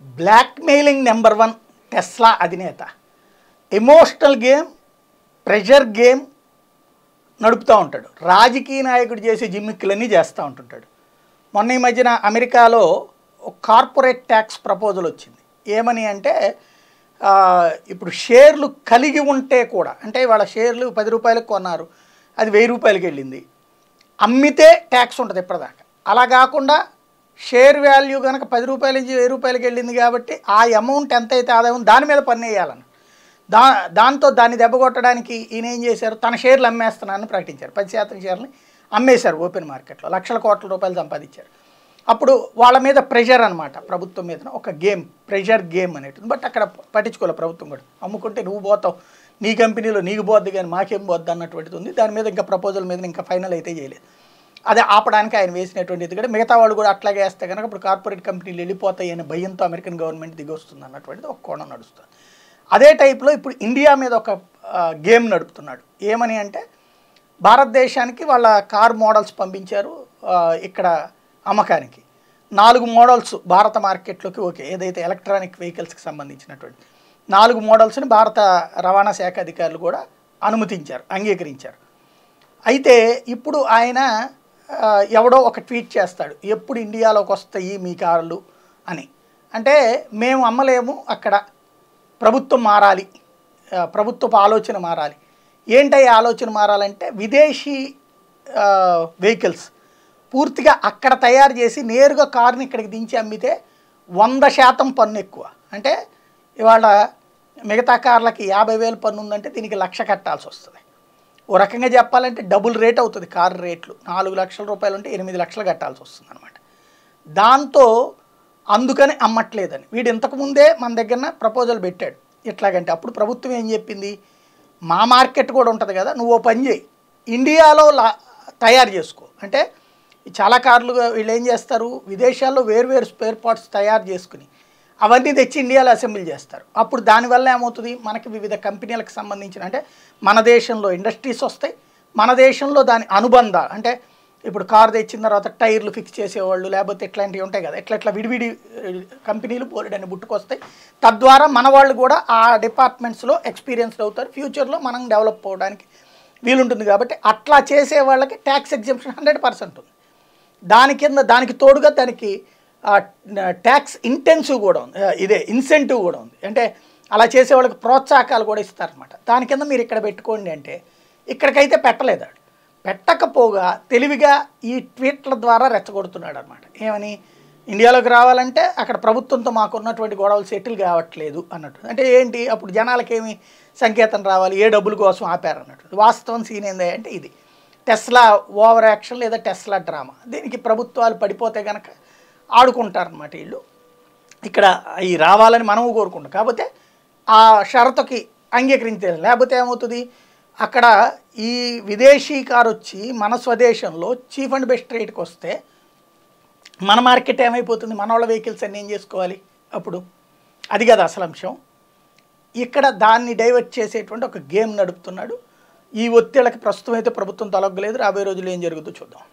blackmailing number one Tesla అధినేత emotional game pressure game నడుపుతూ ఉంటాడు రాజకీయ నాయకుడు చేసే జిమ్మిక్కులన్నీ చేస్తూ ఉంటుంటాడు మొన్న ఈ మధ్యన అమెరికాలో ఒక కార్పొరేట్ ట్యాక్స్ ప్రపోజల్ వచ్చింది ఏమని అంటే ఆ, ఇప్పుడు షేర్లు కలిగి ఉంటే కూడా అంటే వాళ్ళ షేర్లు పది రూపాయలకు కొన్నారు అది వెయ్యి రూపాయలకి వెళ్ళింది అమ్మితే ట్యాక్స్ ఉంటుంది ఇప్పటిదాకా అలా కాకుండా షేర్ వాల్యూ కనుక పది రూపాయల నుంచి వెయ్యి రూపాయలకి వెళ్ళింది కాబట్టి ఆ అమౌంట్ ఎంత అయితే ఆదాయం దాని మీద పన్ను వేయాలని దా దాంతో దాన్ని దెబ్బకొట్టడానికి ఈయన ఏం చేశారు తన షేర్లు అమ్మేస్తున్నానని ప్రకటించారు పది శాతం షేర్ని అమ్మేశారు ఓపెన్ మార్కెట్లో లక్షల కోట్ల రూపాయలు సంపాదించారు అప్పుడు వాళ్ళ మీద ప్రెషర్ అనమాట ప్రభుత్వం మీద ఒక గేమ్ ప్రెషర్ గేమ్ అనేటుంది బట్ అక్కడ పట్టించుకోవాలి ప్రభుత్వం కూడా అమ్ముకుంటే నువ్వు పోతావు నీ కంపెనీలో నీకు పోద్ది కానీ మాకేం పోద్ది అన్నటువంటిది ఉంది దాని మీద ఇంకా ప్రపోజల్ మీద ఇంకా ఫైనల్ అయితే చేయలేదు అదే ఆపడానికి ఆయన వేసినటువంటి ఎందుకంటే మిగతా వాళ్ళు కూడా అట్లాగే వేస్తే కనుక ఇప్పుడు కార్పొరేట్ కంపెనీలు వెళ్ళిపోతాయి అనే భయంతో అమెరికన్ గవర్నమెంట్ దిగి వస్తుంది అన్నటువంటిది ఒక కోణం నడుస్తుంది అదే టైప్లో ఇప్పుడు ఇండియా మీద ఒక గేమ్ నడుపుతున్నాడు ఏమని అంటే భారతదేశానికి వాళ్ళ కార్ మోడల్స్ పంపించారు ఆ, ఇక్కడ అమ్మకానికి నాలుగు మోడల్స్ భారత మార్కెట్లోకి ఓకే ఏదైతే ఎలక్ట్రానిక్ వెహికల్స్కి సంబంధించినటువంటి నాలుగు మోడల్స్ని భారత రవాణా శాఖ అధికారులు కూడా అనుమతించారు అంగీకరించారు అయితే ఇప్పుడు ఆయన ఆ, ఎవడో ఒక ట్వీట్ చేస్తాడు ఎప్పుడు ఇండియాలోకి వస్తాయి మీ కార్లు అని అంటే మేము అమ్మలేము అక్కడ ప్రభుత్వం మారాలి ఆ, ప్రభుత్వపు ఆలోచన మారాలి ఏంటయ్యే ఆలోచన మారాలంటే విదేశీ వెహికల్స్ పూర్తిగా అక్కడ తయారు చేసి నేరుగా కారుని ఇక్కడికి దించి అమ్మితే వంద శాతం పన్ను ఎక్కువ అంటే ఇవాళ మిగతా కార్లకి యాభై వేలు పన్ను ఉందంటే దీనికి లక్ష కట్టాల్సి వస్తుంది ఓ రకంగా చెప్పాలంటే డబుల్ రేట్ అవుతుంది కారు రేట్లు నాలుగు లక్షల రూపాయలు ఉంటే ఎనిమిది లక్షలు కట్టాల్సి వస్తుంది అనమాట దాంతో అందుకని అమ్మట్లేదని వీడు ఇంతకుముందే మన దగ్గర ప్రపోజల్ పెట్టాడు ఎట్లాగంటే అప్పుడు ప్రభుత్వం ఏం చెప్పింది మా మార్కెట్ కూడా ఉంటుంది కదా నువ్వు ఓ పని చేయి ఇండియాలో లా తయారు చేసుకో అంటే ఈ చాలా కార్లు వీళ్ళు ఏం చేస్తారు విదేశాల్లో వేరువేరు స్పేర్ పార్ట్స్ తయారు చేసుకుని అవన్నీ తెచ్చి ఇండియాలో అసెంబ్లీ చేస్తారు అప్పుడు దానివల్ల ఏమవుతుంది మనకి వివిధ కంపెనీలకు సంబంధించిన అంటే మన దేశంలో ఇండస్ట్రీస్ వస్తాయి మన దేశంలో దాని అనుబంధాలు అంటే ఇప్పుడు కార్ తెచ్చిన తర్వాత టైర్లు ఫిక్స్ చేసేవాళ్ళు లేకపోతే ఇట్లాంటివి ఉంటాయి కదా ఇట్లా ఇట్లా విడివిడి ఆ, కంపెనీలు బోలెడని బుట్టుకొస్తాయి తద్వారా మన వాళ్ళు కూడా ఆ డిపార్ట్మెంట్స్లో ఎక్స్పీరియన్స్డ్ అవుతారు ఫ్యూచర్లో మనం డెవలప్ అవ్వడానికి వీలుంటుంది కాబట్టి అట్లా చేసే వాళ్ళకి ట్యాక్స్ ఎగ్జంప్షన్ హండ్రెడ్ పర్సెంట్ ఉంది దాని కింద దానికి తోడుగా దానికి ట్యాక్స్ ఇంటెన్సివ్ కూడా ఉంది ఆ, ఇదే ఇన్సెంటివ్ కూడా ఉంది అంటే అలా చేసే వాళ్ళకి ప్రోత్సాహకాలు కూడా ఇస్తారనమాట దాని కింద మీరు ఇక్కడ పెట్టుకోండి అంటే ఇక్కడికైతే పెట్టలేదు ఆడు పెట్టకపోగా తెలివిగా ఈ ట్వీట్ల ద్వారా రెచ్చగొడుతున్నాడు అనమాట ఏమని ఇండియాలోకి రావాలంటే అక్కడ ప్రభుత్వంతో మాకు ఉన్నటువంటి గొడవలు సెటిల్ కావట్లేదు అన్నట్టు అంటే ఏంటి అప్పుడు జనాలకేమి సంకేతం రావాలి ఏ డబ్బుల కోసం ఆపారు అన్నట్టు వాస్తవం సీన్ ఏంది అంటే ఇది టెస్లా ఓవర్ యాక్షన్ లేదా టెస్లా డ్రామా దీనికి ప్రభుత్వాలు పడిపోతే కనుక ఆడుకుంటారనమాట వీళ్ళు ఇక్కడ ఈ రావాలని మనము కోరుకుంటాం కాకపోతే ఆ షరతుకి అంగీకరించాలి లేకపోతే ఏమవుతుంది అక్కడ ఈ విదేశీ కారు వచ్చి మన స్వదేశంలో చీఫ్ అండ్ బెస్ట్ రేట్కి వస్తే మన మార్కెట్ ఏమైపోతుంది మన వాళ్ళ వెహికల్స్ అన్నీ ఏం చేసుకోవాలి అప్పుడు అది కదా అసలు అంశం ఇక్కడ దాన్ని డైవర్ట్ చేసేటువంటి ఒక గేమ్ నడుపుతున్నాడు ఈ ఒత్తిళ్ళకి ప్రస్తుతం అయితే ప్రభుత్వం తొలగలేదు రాబోయే రోజుల్లో ఏం జరుగుతుందో చూద్దాం